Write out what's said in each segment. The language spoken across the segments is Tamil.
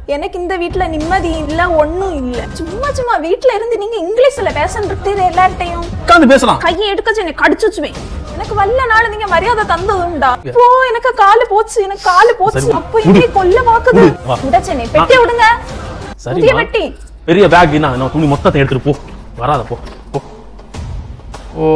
எனக்கு இந்த வீட்ல நிம்மதி இல்ல ஒண்ணும் இல்ல சும்மா சும்மா வீட்ல இருந்து நீங்க இங்கிலீஷ்ல பேசன்றது எல்லார்ட்டையும் உட்காந்து பேசலாம் கையை எடுக்க சொன்ன கடிச்சு வச்சுவேன் எனக்கு வல்ல நாள் நீங்க மரியாதை தந்ததுண்டா இப்போ எனக்கு காலு போச்சு எனக்கு காலு போச்சு சரி, அப்போ விடு. இங்கே கொல்ல பாக்குது விடு, வா. உடச்சனே பெட்டி விடுங்க புதிய சரிம்மா பெட்டி பெரிய பேக் நான் நான் துணி மொத்தத்தை எடுத்துட்டு போ வராத போ போ ஓ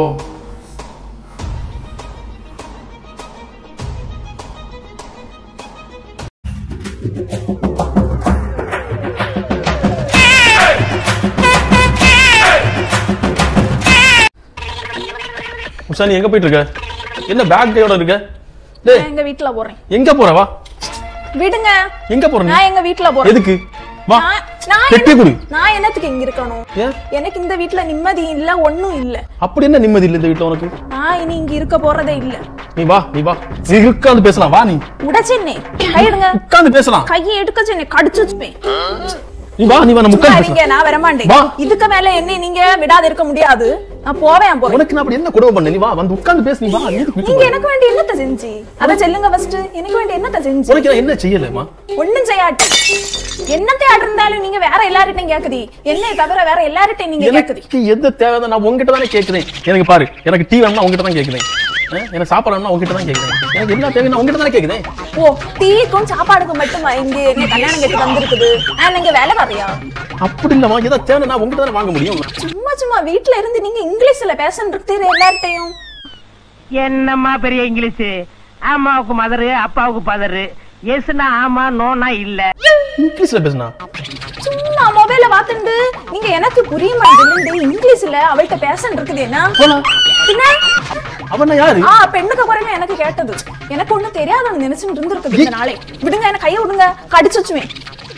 உஷா நீ எங்க போயிட்டு இருக்க என்ன பேக் கையோட இருக்க டேய் நான் எங்க வீட்ல போறேன் எங்க போற வா விடுங்க எங்க போற நீ நான் எங்க வீட்ல போறேன் எதுக்கு வா நான்- நான் பெட்டி என்ன- கொடு நான் என்னத்துக்கு இங்க இருக்கணும் ஏன் எனக்கு இந்த வீட்ல நிம்மதி இல்ல ஒண்ணும் இல்ல அப்படி என்ன நிம்மதி இல்லை இந்த வீட்டுல உனக்கு நான் இனி இங்க இருக்க போறதே இல்ல நீ வா நீ வா நீ உட்காந்து பேசலாம் வா நீ உடச்சென்னே கையிடுங்க உட்காந்து பேசலாம் கையை எடுக்க சொன்ன கடிச்சு வச்சுப்பேன் நீ வா நீ வா நம்ம சும்மா உட்காந்து இருங்க பேசலாம் நான் வரமாட்டேன் வா. இதுக்கு மேல என்ன நீங்க விடாது இருக்க முடியாது நான் போவேன் போறேன் உனக்கு நான் அப்படி என்ன கொடுமை பண்ண நீ வா வந்து உட்காந்து பேசு நீ வா நீ எதுக்கு நீங்க வீட்டுக்கு எனக்கு வேண்டிய என்னத்த செஞ்சு அத சொல்லுங்க ஃபர்ஸ்ட் எனக்கு வேண்டிய என்னத்த செஞ்சு உனக்கு நான் என்ன செய்யலமா ஒண்ணும் செய்யாட்டி என்னத்தை இருந்தாலும் நீங்க வேற எல்லார்கிட்டையும் கேக்குதி என்னை தவிர வேற எல்லார்கிட்டையும் நீங்க கேக்குதி எனக்கு எந்த தேவை நான் உங்ககிட்ட தானே கேட்கிறேன் எனக்கு பாரு எனக்கு டீ வேணும்னா உங்ககிட்ட தான் கேட்கிறேன் அஹ், எனக்கு சாப்பாடு வேணும்னா உங்ககிட்ட தான் கேட்கிறேன் எனக்கு எல்லா தேவையும் நான் உங்ககிட்ட தானே கேட்கிறேன் ஓ டீக்கும் சாப்பாடுக்கும் மட்டும் இங்க என்ன கல்யாணம் கட்டி வந்திருக்குது நான் இங்க வேலை பாரியா அப்படி இல்லம்மா ஏதாவது தேவை நான் உங்ககிட்ட தானே வாங்க முடியும் சும்மா சும்மா வீட்ல இருந்து நீங்க இங்கிலீஷ்ல பேசன்றது எல்லார்கிட்டையும் என்னம்மா பெரிய இங்கிலீஷ் அம்மாவுக்கு மதரு அப்பாவுக்கு பதரு எஸ்னா ஆமா நோனா இல்ல இங்கிலீஷ்ல பேசுனா சும்மா மொபைல பாத்துண்டு நீங்க எனக்கு புரிய மாட்டேங்குது இங்கிலீஷ்ல அவள்கிட்ட பேசன் இருக்குது என்ன பின்ன அவன் யாரு ஆ பெண்ணுக்கு குறைமே எனக்கு கேட்டது எனக்கு ஒண்ணும் தெரியாதுன்னு நினைச்சுட்டு இருந்திருக்குது இந்த நாளே விடுங்க எனக்கு கையை விடுங்க கடிச்சு வச்சுவேன்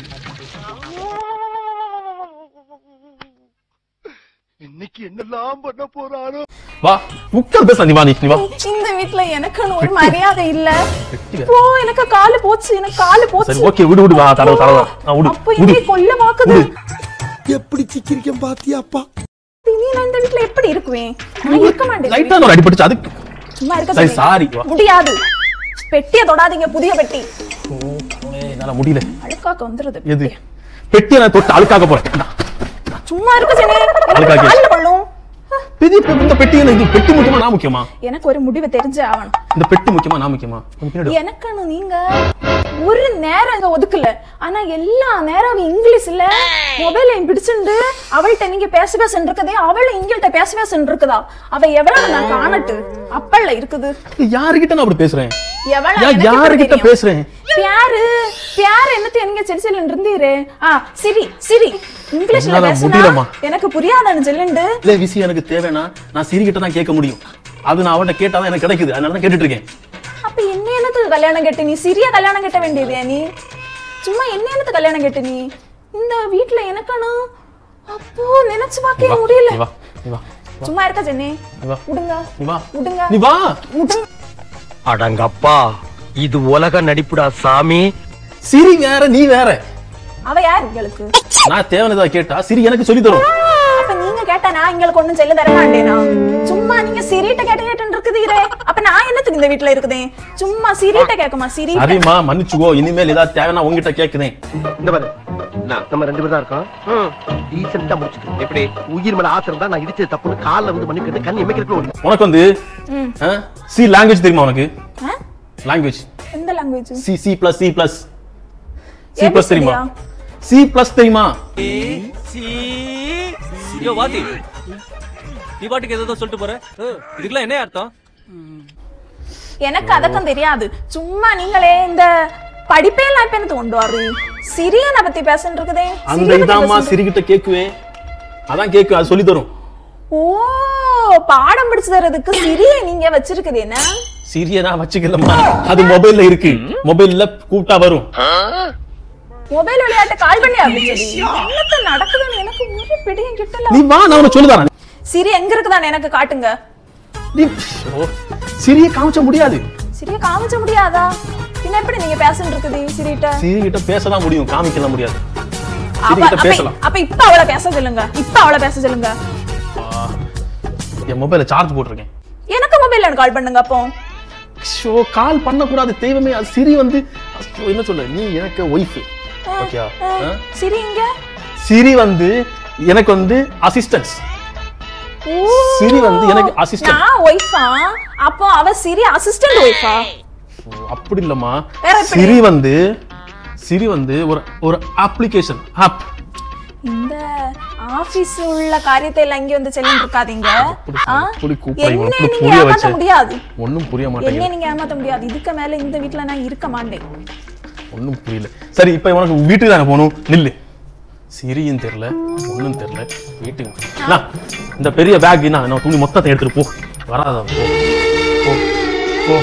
வா உட்காந்து பேசலாம் நீ வா நீ நீ வா இந்த வீட்ல எனக்குன்னு ஒரு மரியாதை இல்ல வெட்டி வேற. இப்போ எனக்கு காலு போச்சு எனக்கு காலு சரி போச்சு ஓகே விடு விடு வா தடவை தடவை நான் விடு அப்போ விடு இங்கே கொல்ல பாக்குது விடு. எப்படி சிக்கிரிக்கம் பாத்தியாப்பா இனி நான் இந்த வீட்ல எப்படி இருக்குவேன் நான் இருக்க மாட்டேன் லைட்டா ஒரு அடிபட்டுச்சு அதுக்கு சும்மா இருக்க சரி, சொன்னேன். sorry, வா. முடியாது பெட்டியை தொடாதீங்க புதிய பெட்டி ஓ, கடவுளே, என்னால முடியல அழுக்காக்க வந்துருது எது பெட்டியை நான் தொட்டு அழுக்காக்க போறேன் இந்தா. சும்மா இருக்க சொன்னேன் எனக்கு அழுக்காக்கி. கால்ல கொள்ளும் பெரிய பெ- இந்த பெட்டி என்ன இது பெட்டி முக்கியமா நான் முக்கியமா எனக்கு ஒரு முடிவு தெரிஞ்சே ஆகணும் இந்த பெட்டி முக்கியமா நான் முக்கியமா கொஞ்சம் பின்னாடி வா. எனக்குன்னு நீங்க ஒரு நேரம் இங்க ஒதுக்கல ஆனா எல்லா நேரம் அவ இங்கிலீஷ்ல மொபைலை பிடிச்சுண்டு அவள்கிட்ட நீங்க பேச பேசன்னு இருக்கதே அவளும் இங்கிட்ட பேச பேசன்னு இருக்குதா அவ எவ்வளவு நான் காணட்டு அப்பல்ல இருக்குது யாருகிட்ட நான் அப்படி பேசுறேன் எவ்வளவு யா- எனக்கு எப்படி யாருகிட்ட தெரியும்? பேசுறேன் பியாரு பியாரு என்னத்து நீங்க சரி சரி இருந்தீரு ஆ சிரி சிரி இங்கிலீஷ்ல என்னால பேசினா முடியலம்மா. எனக்கு புரியாதுன்னு சொல்லுண்டு இல்ல விஷயம் எனக்கு தேவைன்னா நான் சிரி கிட்ட தான் கேட்க முடியும் அது நான் அவன்கிட்ட கேட்டாதான் எனக்கு கிடைக்குது அதனால தான் கேட்டுட்டு இருக்கேன் அப்ப என்ன என்னத்துக்கு கல்யாணம் கட்டு நீ சிரியா கல்யாணம் கட்ட வேண்டியது நீ சும்மா என்ன என்னத்துக்கு கல்யாணம் கட்டு நீ இந்த வீட்ல எனக்கானா அப்போ நினைச்சு நீ பார்க்கவே வா, முடியல நீ வா நீ வா சும்மா இருக்க சென்னி நீ வா விடுங்க நீ வா விடுங்க நீ வா விடுங்க அடங்கப்பா இது உலக நடிப்புடா சாமி சிரி வேற நீ வேற அவ யார் உங்களுக்கு நான் தேவையானதா கேட்டா சிரி எனக்கு சொல்லி தரும் அப்ப நீங்க கேட்டா நான் எங்களுக்கு ஒண்ணும் செல்ல தர மாட்டேனா சும்மா நீங்க சிரிட்ட கேட்டு கேட்டு இருக்குதுகிறே அப்ப நான் என்னத்துக்கு இந்த வீட்ல இருக்குதேன் சும்மா சிரிட்ட கேக்குமா சிரிட்ட சரிம்மா மன்னிச்சுக்கோ இனிமேல் ஏதாவது தேவைன்னா உங்ககிட்ட கேட்குறேன் இந்த பாரு நான் நம்ம ரெண்டு பேரும் தான் இருக்கோம் டீசெண்டா முடிச்சுட்டு எப்படி உயிர் மேல ஆசை இருந்தா நான் இடிச்சது தப்புன்னு கால்ல வந்து மன்னிக்கிறது கண் எமைக்கிறதுல ஓடி உனக்கு வந்து ம். சி லாங்குவேஜ் தெரியுமா உனக்கு ஆ? லாங்குவேஜ் எந்த language C C plus C plus C ABCD plus தெரியுமா யா? சி பிளஸ் தெரியுமா யோ வாத்தி நீ பாட்டுக்கு ஏதோ சொல்லிட்டு போற ஏ, இதுக்கெல்லாம் என்ன அர்த்தம் எனக்கு அதக்கம் தெரியாது சும்மா நீங்களே இந்த படிப்பே எல்லாம் இப்ப எனக்கு கொண்டு வரு சிரியனை பத்தி பேசன்னு இருக்குதே அந்த சிரியனை பத்தி இதாம்மா பேசுன்னு சிரி கிட்ட கேக்குவேன் அதான் கேக்கு அது சொல்லி தரும் ஓ பாடம் படிச்சு தரதுக்கு சிறிய நீங்க வச்சிருக்குது என்ன சிரிய நான் வச்சுக்கலம்மா அது மொபைல்ல இருக்கு மொபைல்ல கூப்பிட்டா வரும் மொபைல் விளையாட்டு கால் பண்ணி அப்படிச்சது என்னத்த நடக்குதுன்னு எனக்கு ஒரு பிடியும் கிட்டல நீ வா நான் உனக்கு சொல்லி தரேன் சிரி எங்க இருக்குதான்னு எனக்கு காட்டுங்க நீ ஓ, சிரிய காமிச்ச முடியாது சிறிய காமிச்ச முடியாதா பின்ன எப்படி நீங்க பேசன்னு இருக்குது சிரிட்ட சிரி கிட்ட பேசதான் முடியும் காமிக்கலாம் முடியாது அப்ப சிரி கிட்ட அப்ப- பேசலாம் அப்ப இப்ப அவளை பேச சொல்லுங்க இப்ப அவளை பேச சொல்லுங்க ஆ, என் மொபைல்ல சார்ஜ் போட்டிருக்கேன் எனக்கு மொபைல்ல கால் பண்ணுங்க அப்போ ஷோ கால் பண்ணக்கூடாது தெய்வமே அது சிரி வந்து ஐயோ, என்ன சொல்ல நீ எனக்கு ஒய்ஃப் ஓகே சிரி இங்க சிரி வந்து எனக்கு வந்து அசிஸ்டன்ஸ் ஓ, சிரி வந்து எனக்கு assistant. நான் ஒய்ஃபா அப்போ அவ சிரி அசிஸ்டன்ட் ஒய்ஃபா அப்படி இல்லம்மா வேற எப்படி? சிரி வந்து சிரி வந்து ஒரு ஒரு அப்ளிகேஷன் ஆப் இந்த ஆபீஸ் உள்ள காரியத்தை எல்லாம் இங்க வந்து செல்லிட்டு இருக்காதீங்க ஆ? அப்படி கூப்பிடுறீங்க, என்ன அப்படி நீங்க புரிய ஏமாத்த வச்சேன். முடியாது ஒன்றும் புரிய என்ன மாட்டேங்குது நீங்க ஏமாத்த முடியாது இதுக்கு மேல இந்த வீட்ல நான் இருக்க மாட்டேன் ஒன்றும் புரியல சரி இப்போ உனக்கு வீட்டுக்கு தானே போகணும் நில்லு சிரியும் தெரியல ஒன்றும் தெரியல வீட்டுக்கு அண்ணா, இந்த பெரிய பேக் என்ன நான் துணி மொத்தத்தை எடுத்துட்டு போ வராத போ போ போ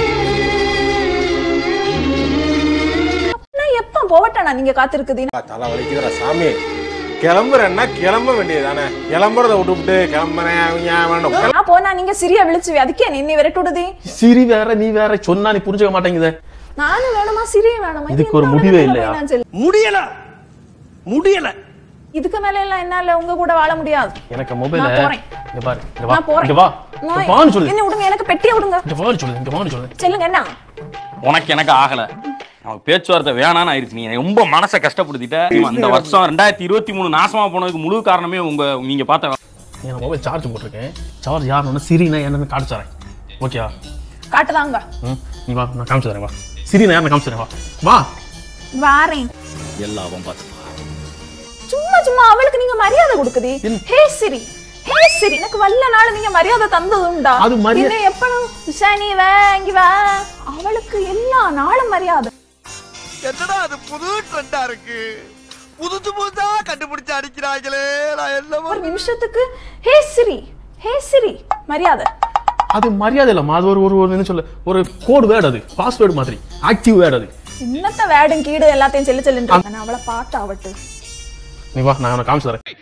நான் எப்ப போவட்டா நீங்க காத்திருக்குது தலை வலிக்குதுடா சாமி கிளம்புறேன்னா கிளம்ப வேண்டியதுதானே கிளம்புறத விட்டுவிட்டு கிளம்புறேன் அவங்க வேணும் நான் போனா நீங்க சிரியா விழிச்சுவே அதுக்கே நீ விரட்டு விடுதே சிரி வேற நீ வேற சொன்னா நீ புரிஞ்சுக்க மாட்டேங்குதே நானும் வேணுமா சிரியா வேணுமா இது இதுக்கு ஒரு என்னோட முடிவே நிலைமை இல்லையா? நான் சொல்லு. முடியல முடியல இதுக்கு மேல எல்லாம் என்னால உங்க கூட வாழ முடியாது எனக்கு மொபைல நான் போறேன். இங்க பாரு இங்க வா நான் போறேன் இங்க வா இங்க நான் வான்னு சொல்லு என்ன விடுங்க எனக்கு பெட்டியை விடுங்க இங்க வான்னு சொல்லு இங்க வான்னு சொல்லு சொல்லுங்க என்ன உனக்கு எனக்கு ஆகல நமக்கு பேச்சுவார்த்தை வேணான்னு ஆயிடுச்சு நீ ரொம்ப மனசை கஷ்டப்படுத்திட்ட இந்த வருஷம் ரெண்டாயிரத்தி இருபத்தி மூணு நாசமா போனதுக்கு முழு காரணமே உங்க நீங்க பார்த்த நீ நான் மொபைல் சார்ஜ் போட்டிருக்கேன் சார்ஜ் யாருன்னு சிரினா என்னன்னு காமிச்சாரேன் ஓகேவா காட்டுதாங்க ம் நீ வா நான் காமிச்சு தரேன் வா சிரினா யாருன்னு காமிச்சு தரேன் வா வா வாரேன் எல்லாவும் பார்த்து சும்மா சும்மா அவளுக்கு நீங்க மரியாதை கொடுக்குது ஹே சிரி ஹே சிரி எனக்கு வல்ல நாள் நீங்க மரியாதை தந்தது உண்டா அது மரியா- என்ன எப்பனும் உஷா நீ வா இங்க வா அவளுக்கு எல்லா நாளும் மரியாதை என்னடா அது புது ட்ரெண்டா இருக்கு புதுசு புதுசா கண்டுபிடிச்சு அடிக்கிறாங்களே நான் என்னமோ ஒரு நிமிஷத்துக்கு ஹே சிரி ஹே சிரி மரியாதை அது மரியாதை இல்லம்மா அது ஒரு ஒரு ஒரு என்ன சொல்ல ஒரு கோடு வேர்டு அது பாஸ்வேர்டு மாதிரி ஆக்டிவ் வேர்டு அது இன்னத்த வேடும் கீடு எல்லாத்தையும் செல்லு செல்லுன்னு நான் அவளை பார்த்து அவட்டு நீ வா நான் உனக்கு காமிச்சு தரேன்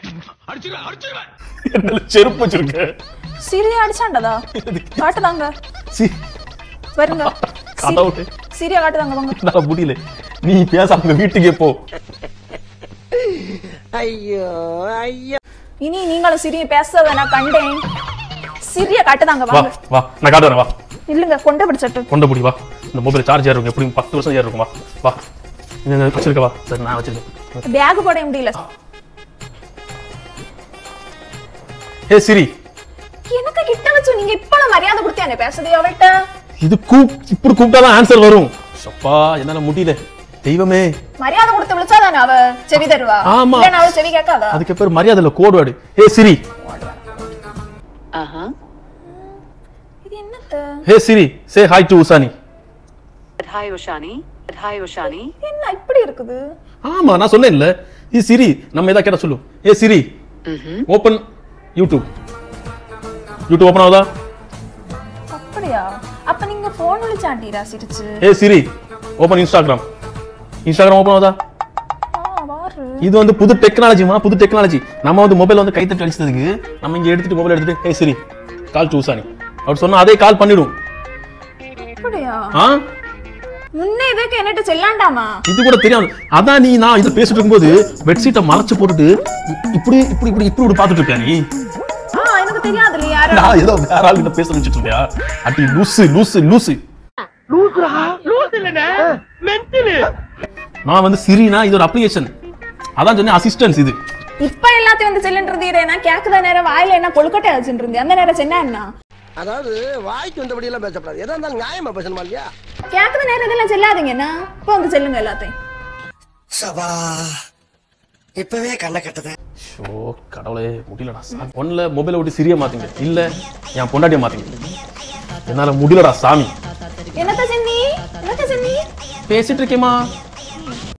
என்னல செருப்பு வச்சிருக்க சிரியா அடிச்சாண்டதா காட்டுதாங்க சி வருங்க கடவுளே. சிரியா காட்டுதாங்க வாங்க என்னால முடியல நீ பேசாம வீட்டுக்கே போ ஐயோ ஐயோ இனி நீங்களும் சிரிய பேசுறத நான் கண்டேன் சிரிய காட்டுதாங்க வா வாங்க வா நான் காட்டுறேன் வா இல்லங்க கொண்ட பிடிச்சட்டு கொண்ட பிடி வா இந்த மொபைல் சார்ஜ் இருக்கும் எப்படி பத்து வருஷம் ஏறு இருக்கும் வா வா நீ இதை வச்சிருக்க வா சரி நான் வச்சிருக்கேன் பேக் போட முடியல ஏ சிரி எனக்கு கிட்ட வச்சு நீங்க இப்ப மரியாதை கொடுத்தியாங்க பேசுதே அவள்கிட்ட இது கூப் இப்படி கூப்பிட்டாதான் ஆன்சர் வரும் சப்பா என்னால முடியல தெய்வமே மரியாதை கொடுத்து விழிச்சாதானே அவ செவி தருவா ஆமா. இல்லைன்னா அவள் செவி கேட்காதா அதுக்கு பேர் மரியாதை இல்ல கோட் வேர்டு ஏ சிரி இது என்னத்த hey Siri say hi to Oshani Hi, Oshani. Hi, Oshani. என்ன இப்படி இருக்குது ஆமா நான் சொன்னேன்ல இது சிரி நம்ம எதா கேட்டா சொல்லு ஏ Siri open YouTube YouTube open ஆகுதா அப்படியா அப்ப நீங்க போன் விழிச்சாண்டீரா சிரிச்சு ஏ Siri open Instagram Instagram open ஆகுதா ஆ வாரு இது வந்து புது டெக்னாலஜிமா புது டெக்னாலஜி நம்ம வந்து மொபைல் வந்து கைத்தட்டி அடிச்சதுக்கு நம்ம இங்க எடுத்துட்டு மொபைல் எடுத்துட்டு ஹே சிரி கால் டு உசானி அவர் சொன்னா அதே கால் பண்ணிடும் அப்படியா ஆ முன்னே இதுக்கு என்னட்ட செல்லாண்டாமா இது கூட தெரியாது அதான் நீ நான் இது பேசிட்டு இருக்கும்போது பெட்ஷீட்டை மறைச்சு போட்டுட்டு இ- இப்படி இப்படி இப்படி இப்படி இப்படி பார்த்துட்டு இருக்கியா நீ ஆ எனக்கு தெரியாது இல்லையா யாரு நான் ஏதோ வேற ஆள் கிட்ட பேச நினைச்சிட்டு இருக்கியா அட்டி லூசு லூசு லூசு நான் வந்து சிரினா இது ஒரு அப்ளிகேஷன் அதான் சொன்னேன் அசிஸ்டன்ஸ் இது இப்ப எல்லாத்தையும் வந்து செல்லுன்றது நான் கேக்குத நேரம் வாயில என்ன கொழுக்கட்டை வச்சுட்டு இருந்தேன் அந்த நேரம் சென்னா என்ன அதாவது வாய்க்கு வந்தபடி எல்லாம் பேசப்படாது எதா இருந்தாலும் நியாயமா பேசணுமா இல்லையா கேக்குத நேரம் இதெல்லாம் செல்லாதீங்க என்ன இப்ப வந்து செல்லுங்க எல்லாத்தையும் சபா இப்பவே கண்ணை கட்டுது ஷோ கடவுளே முடியலடா சாமி ஒன்ல மொபைலை விட்டு சிறிய மாத்தீங்க இல்ல என் பொண்டாட்டிய மாத்தீங்க என்னால முடியலடா சாமி என்னத்த சென்னி என்னத்த சென்னி பேசிட்டு இருக்கேமா